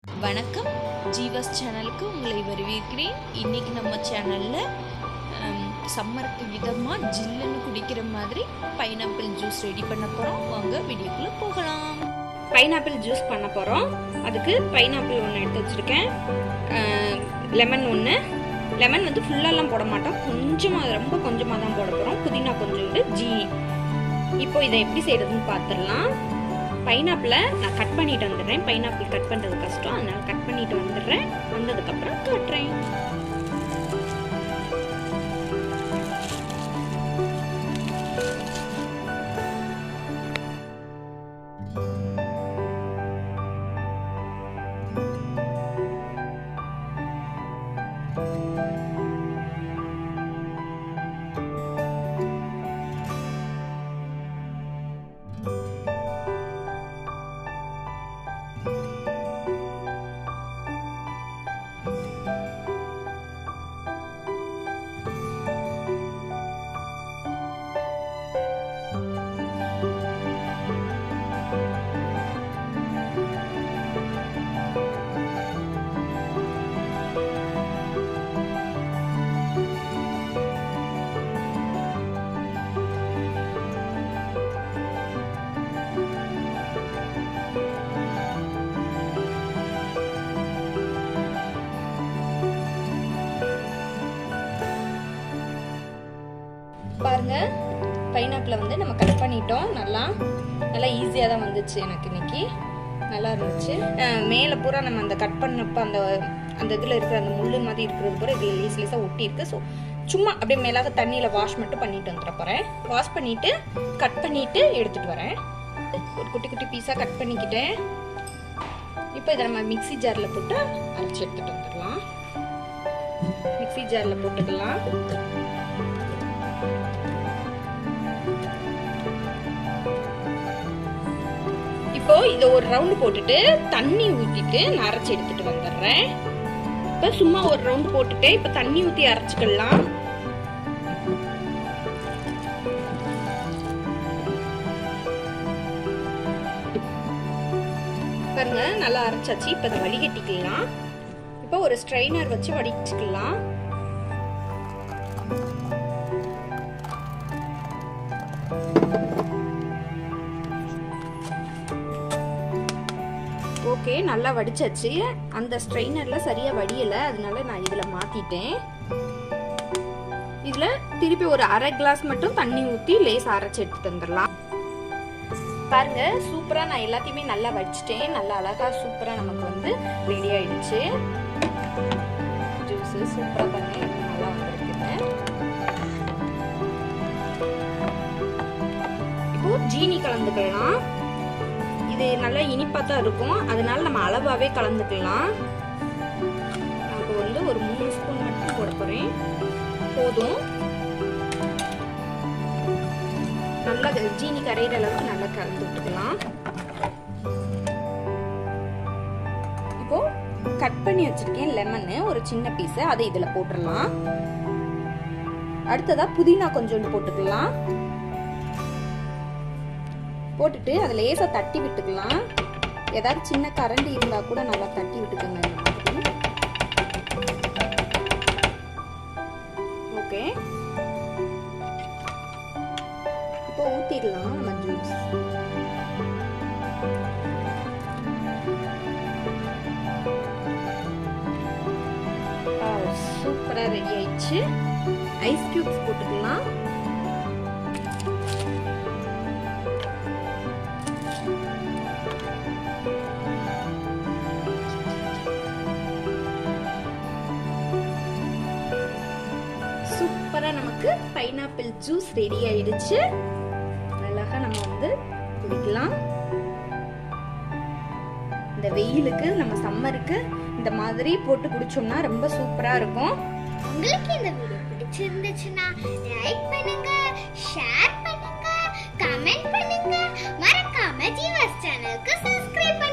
வணக்கம் ஜீவஸ் சேனலுக்கு உங்களை வரவேற்கிறேன் இன்னைக்கு நம்ம சேனலில் சம்மருக்கு விதமாக ஜில்லுன்னு குடிக்கிற மாதிரி பைனாப்பிள் ஜூஸ் ரெடி பண்ண போகிறோம் வாங்க வீடியோக்குள்ளே போகலாம் பைனாப்பிள் ஜூஸ் பண்ண போகிறோம் அதுக்கு பைனாப்பிள் ஒன்று எடுத்து வச்சுருக்கேன் லெமன் ஒன்று லெமன் வந்து ஃபுல்லாலாம் போட மாட்டோம் கொஞ்சமாக ரொம்ப கொஞ்சமாக தான் போட போகிறோம் புதினா கொஞ்சோண்டு ஜீனி இப்போ இதை எப்படி செய்கிறதுன்னு பார்த்துடலாம் பைனாப்பிளை நான் கட் பண்ணிட்டு வந்துடுறேன் பைனாப்பிள் கட் பண்ணுறது கஷ்டம் அதனால கட் பண்ணிட்டு வந்துடுறேன் வந்ததுக்கப்புறம் காட்டுறேன் பாருங்க பைனாப்பிளை வந்து நம்ம கட் பண்ணிட்டோம் நல்லா நல்லா ஈஸியாக தான் வந்துச்சு எனக்கு இன்னைக்கு நல்லா இருந்துச்சு அஹ் மேலே பூரா நம்ம அந்த கட் பண்ணப்ப அந்த அந்த இதில் இருக்கிற அந்த முள்ளு மாதிரி இருக்கிறது பூரா இதில் லீஸ் லீஸாக ஒட்டி இருக்கு ஸோ சும்மா அப்படியே மேலாக தண்ணியில் வாஷ் மட்டும் பண்ணிட்டு வந்துட போகிறேன் வாஷ் பண்ணிட்டு கட் பண்ணிட்டு எடுத்துட்டு வரேன் ஒரு குட்டி குட்டி பீஸாக கட் பண்ணிக்கிட்டேன் இப்போ இதை நம்ம மிக்ஸி ஜாரில் போட்டு அரைச்சி எடுத்துட்டு வந்துடலாம் மிக்ஸி ஜாரில் போட்டுக்கலாம் இப்போ இதை ஒரு ரவுண்டு போட்டுட்டு தண்ணி ஊற்றிட்டு நான் அரைச்சி எடுத்துட்டு வந்துடுறேன் இப்போ சும்மா ஒரு ரவுண்டு போட்டுட்டு இப்போ தண்ணி ஊற்றி அரைச்சிக்கலாம் பாருங்க நல்லா அரைச்சாச்சு இப்போ இதை வடிகட்டிக்கலாம் இப்போ ஒரு ஸ்ட்ரைனர் வச்சு வடிச்சுக்கலாம் ஓகே நல்லா வடிச்சாச்சு அந்த ஸ்ட்ரெயினர்ல சரியா வடியல அதனால நான் இதுல மாத்திட்டேன் இதுல திருப்பி ஒரு அரை கிளாஸ் மட்டும் தண்ணி ஊத்தி லேஸ் அரைச்சு எடுத்துட்டு வந்துடலாம் பாருங்க சூப்பரா நான் எல்லாத்தையுமே நல்லா வடிச்சிட்டேன் நல்லா அழகா சூப்பரா நமக்கு வந்து ரெடி ஆயிடுச்சு ஜூஸ் சூப்பரா பண்ணி நல்லா வந்திருக்குது இப்போ ஜீனி கலந்துக்கலாம் இது நல்லா இனிப்பாக தான் இருக்கும் அதனால நம்ம அளவாகவே கலந்துக்கலாம் நான் வந்து ஒரு மூணு ஸ்பூன் மட்டும் போட போகிறேன் போதும் நல்லா ஜீனி கரையிற அளவுக்கு நல்லா கலந்து விட்டுக்கலாம் இப்போ கட் பண்ணி வச்சிருக்கேன் லெமனு ஒரு சின்ன பீஸை அதை இதில் போட்டுடலாம் அடுத்ததா புதினா கொஞ்சோண்டு போட்டுக்கலாம் போட்டுட்டு அதை லேசாக தட்டி விட்டுக்கலாம் ஏதாவது சின்ன கரண்டி இருந்தால் கூட நல்லா தட்டி விட்டுக்கோங்க இந்த மாதிரி ஓகே இப்போ ஊற்றிடலாம் நம்ம ஜூஸ் சூப்பராக ரெடி ஆயிடுச்சு ஐஸ் கியூப்ஸ் போட்டுக்கலாம் சூப்பரா நமக்கு பைனாப்பிள் ஜூஸ் ரெடி ஆயிடுச்சு அழகா நம்ம வந்து குடிக்கலாம் இந்த வெயிலுக்கு நம்ம சம்மருக்கு இந்த மாதிரி போட்டு குடிச்சோம்னா ரொம்ப சூப்பரா இருக்கும் உங்களுக்கு இந்த வீடியோ பிடிச்சிருந்துச்சுன்னா லைக் பண்ணுங்க ஷேர் பண்ணுங்க கமெண்ட் பண்ணுங்க மறக்காம ஜீவாஸ் சேனலுக்கு சப்ஸ்கிரைப்